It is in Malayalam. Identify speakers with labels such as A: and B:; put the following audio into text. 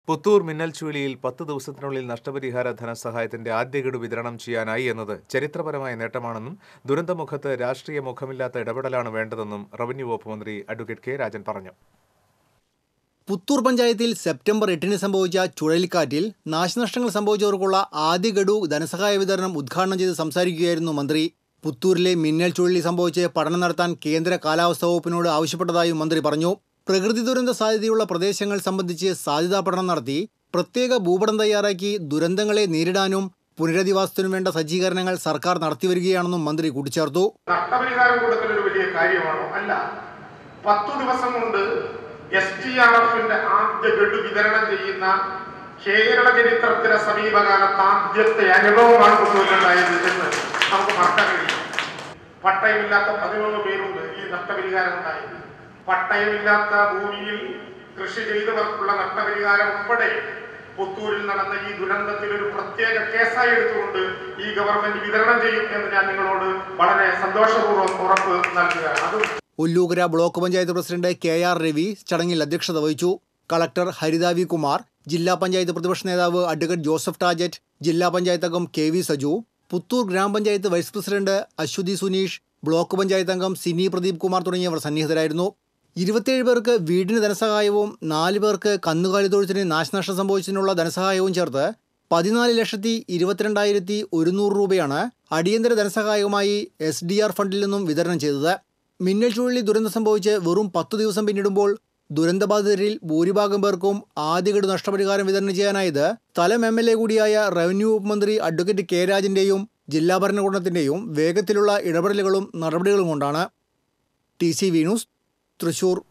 A: പുത്തൂർ മിന്നൽ ചുഴലിയിൽ പത്ത് ദിവസത്തിനുള്ളിൽ നഷ്ടപരിഹാര ധനസഹായത്തിന്റെ ആദ്യ ഗഡു വിതരണം ചെയ്യാനായി എന്നത് ചരിത്രപരമായ നേട്ടമാണെന്നും ദുരന്തമുഖത്ത് രാഷ്ട്രീയ മുഖമില്ലാത്ത ഇടപെടലാണ് വേണ്ടതെന്നും റവന്യൂ വകുപ്പ് മന്ത്രി അഡ്വക്കേറ്റ് കെ രാജൻ പറഞ്ഞു
B: പുത്തൂർ പഞ്ചായത്തിൽ സെപ്റ്റംബർ എട്ടിന് സംഭവിച്ച ചുഴലിക്കാറ്റിൽ നാശനഷ്ടങ്ങൾ സംഭവിച്ചവർക്കുള്ള ആദ്യ ഗഡു ധനസഹായ വിതരണം ഉദ്ഘാടനം ചെയ്ത് സംസാരിക്കുകയായിരുന്നു മന്ത്രി പുത്തൂരിലെ മിന്നൽ ചുഴലി സംഭവിച്ച് പഠനം നടത്താൻ കേന്ദ്ര കാലാവസ്ഥാ വകുപ്പിനോട് ആവശ്യപ്പെട്ടതായും മന്ത്രി പറഞ്ഞു പ്രകൃതി ദുരന്ത സാധ്യതയുള്ള പ്രദേശങ്ങൾ സംബന്ധിച്ച് സാധ്യതാ പഠനം നടത്തി പ്രത്യേക ഭൂപടം തയ്യാറാക്കി ദുരന്തങ്ങളെ നേരിടാനും പുനരധിവാസത്തിനും വേണ്ട സജ്ജീകരണങ്ങൾ സർക്കാർ നടത്തിവരികയാണെന്നും മന്ത്രി കൂട്ടിച്ചേർത്തു
C: നഷ്ടപരിഹാരം കൊടുക്കൽ ഒരു വലിയ കാര്യമാണോ അല്ല പത്തു ദിവസം കൊണ്ട് എസ് ടി ആർ എഫിന്റെ ആദ്യ ഗഡു വിതരണം ചെയ്യുന്ന കേരള ചരിത്രത്തിലെ സമീപകാലത്ത് ആദ്യത്തെ അനുഭവമാണ് കൊണ്ടുവരുന്നുണ്ടായത് എന്ന് നമുക്ക് മറക്കാൻ കഴിയും പട്ടയമില്ലാത്ത പതിനൊന്ന് പേരുണ്ട് ഈ നഷ്ടപരിഹാരം ഉണ്ടായത് പട്ടയമില്ലാത്ത ഭൂമിയിൽ കൃഷി ചെയ്തവർക്കുള്ള നഷ്ടപരിഹാരം ഉൾപ്പെടെ പുത്തൂരിൽ നടന്ന ഈ ദുരന്തത്തിൽ ഒരു പ്രത്യേക കേസായി എടുത്തുകൊണ്ട് ഈ ഗവൺമെന്റ് വിതരണം ചെയ്യും എന്ന് ഞാൻ നിങ്ങളോട് വളരെ സന്തോഷപൂർവ്വം ഉറപ്പ് നൽകുകയാണ് അതും
B: Ollukkara block panchayat president K R Ravi ചടങ്ങിൽ അധ്യക്ഷത വഹിച്ചു കളക്ടർ ഹരിത വി കുമാർ ജില്ലാ പഞ്ചായത്ത് പ്രതിപക്ഷ നേതാവ് അഡ്വക്കേറ്റ് ജോസഫ് ടാജറ്റ് ജില്ലാ പഞ്ചായത്ത് അംഗം കെ വി സജു പുത്തൂർ ഗ്രാമപഞ്ചായത്ത് vice president Aswathi Suneesh block panchayat അംഗം സിനി പ്രദീപ് കുമാർ തുടങ്ങിയവർ സന്നിഹിതരായിരുന്നു ഇരുപത്തിയേഴ് പേർക്ക് വീടിന് ധനസഹായവും നാല് പേർക്ക് കന്നുകാലി തൊഴുത്തിന് നാശനഷ്ടം സംഭവിച്ചതിനുള്ള ധനസഹായവും ചേർത്ത് പതിനാല് ലക്ഷത്തി ഇരുപത്തിരണ്ടായിരത്തി ഒരുന്നൂറ് രൂപയാണ് അടിയന്തര ധനസഹായവുമായി എസ് ഡി ആർ ഫണ്ടിൽ നിന്നും വിതരണം ചെയ്തത് മിന്നൽ ചുഴലി ദുരന്തം സംഭവിച്ച് വെറും പത്തു ദിവസം പിന്നിടുമ്പോൾ ദുരന്തബാധിതരിൽ ഭൂരിഭാഗം പേർക്കും ആദ്യഗഡു നഷ്ടപരിഹാരം വിതരണം ചെയ്യാനായത് സ്ഥലം എം എൽ എ കൂടിയായ റവന്യൂ വകുപ്പ് മന്ത്രി അഡ്വക്കേറ്റ് കെ രാജന്റെയും ജില്ലാ ഭരണകൂടത്തിന്റെയും വേഗത്തിലുള്ള ഇടപെടലുകളും നടപടികളും കൊണ്ടാണ് T C V news Thrissur